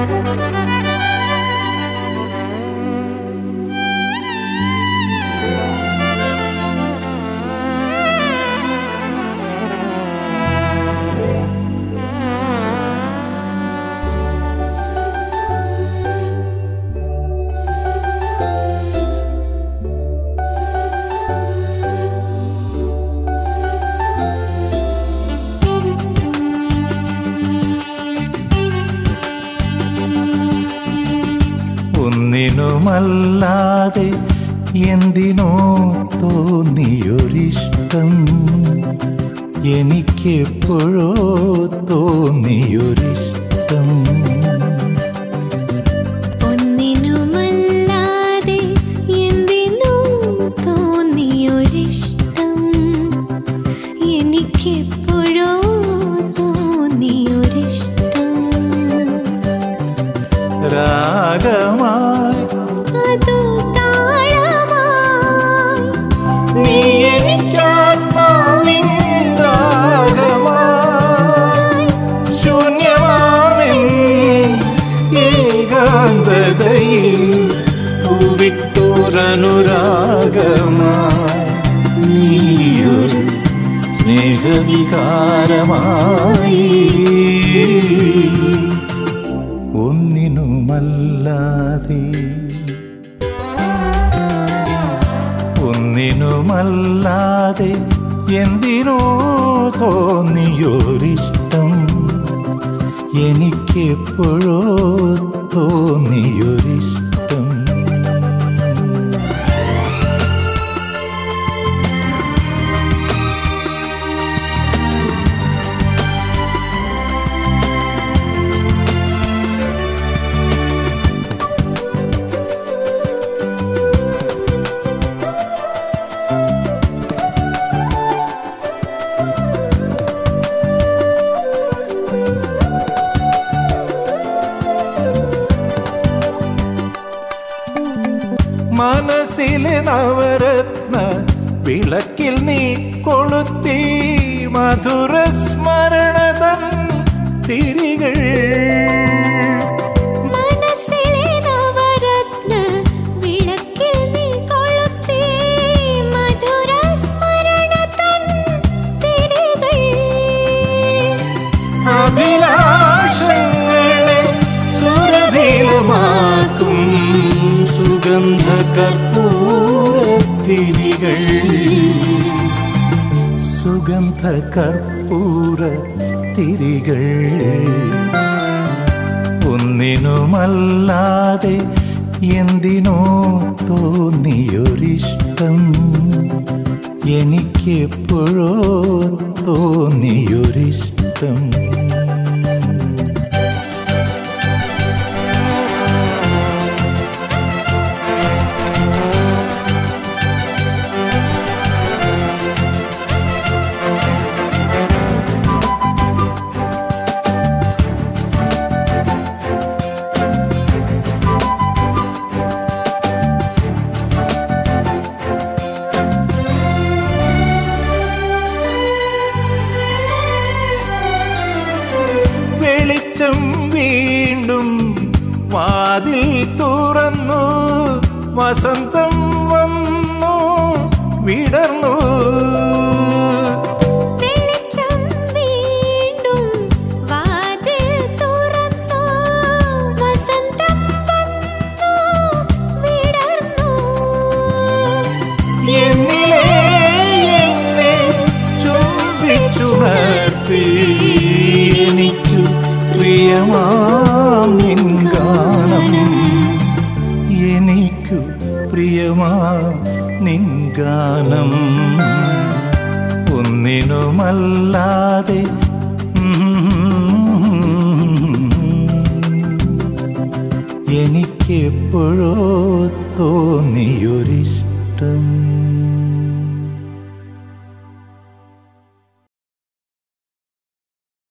ഒന്നിനുമല്ലാതെ എന്തിനോ തോന്നിയൊരിഷ്ടം എനിക്കെപ്പോഴോ തോന്നിയൊരിഷ്ടം ഒന്നിനുമല്ലാതെ എന്തിനോ തോന്നിയൊരിഷ്ടം എനിക്കെപ്പോഴോ തോന്നിയൊരിഷ്ടം രാഗമായി അതു താളമായി നീ എനിക്കാത്മാവിൻ രാഗമായി ശൂന്യമാണെൻ ഏകാന്തതയിൽ പൂവിട്ടൊരനുരാഗമായി നീയൊരു സ്നേഹവികാരമായി ഒന്നിനുമല്ലാതെ ഒന്നിനുമല്ലാതെ എന്തിനോ തോന്നിയൊരിഷ്ടം എനിക്കെപ്പോഴോ തോന്നിയൊരിഷ്ടം മനസ്സിലെ നവരത്ന വിളക്കിൽ നീ കൊളുത്തി മധുര സ്മരണതൻ തിരികൾ മനസ്സിലെ നവരത്ന വിളക്കിൽ നീ കൊളുത്തി മധുര സ്മരണ തൻ തിരികൾ അഭിലാഷങ്ങളെ സുരഭീലമാക്കും സുഗന്ധ കർപ്പൂരത്തിരികൾ സുഗന്ധ കർപ്പൂര തിരികൾ ഒന്നിനുമല്ലാതെ എന്തിനോ തോന്നിയൊരിഷ്ടം എനിക്കെപ്പോഴോ തോന്നിയൊരിഷ്ടം വെളിച്ചം വീണ്ടും വാതിൽ തുറന്നു വസന്തം വന്നു വിടർന്നു വെളിച്ചം വീണ്ടും വാതിൽ തുറന്നു വസന്തം വന്നു വിടർന്നു എന്നിലെ എന്നെ ചുംബിച്ചുണർത്തി എനിക്കു പ്രിയമാം നിൻ ഗാനം എനിക്കു പ്രിയമാം നിൻ ഗാനം ഒന്നിനുമല്ലാതെ എനിക്കെപ്പോഴോ തോന്നിയൊരിഷ്ടം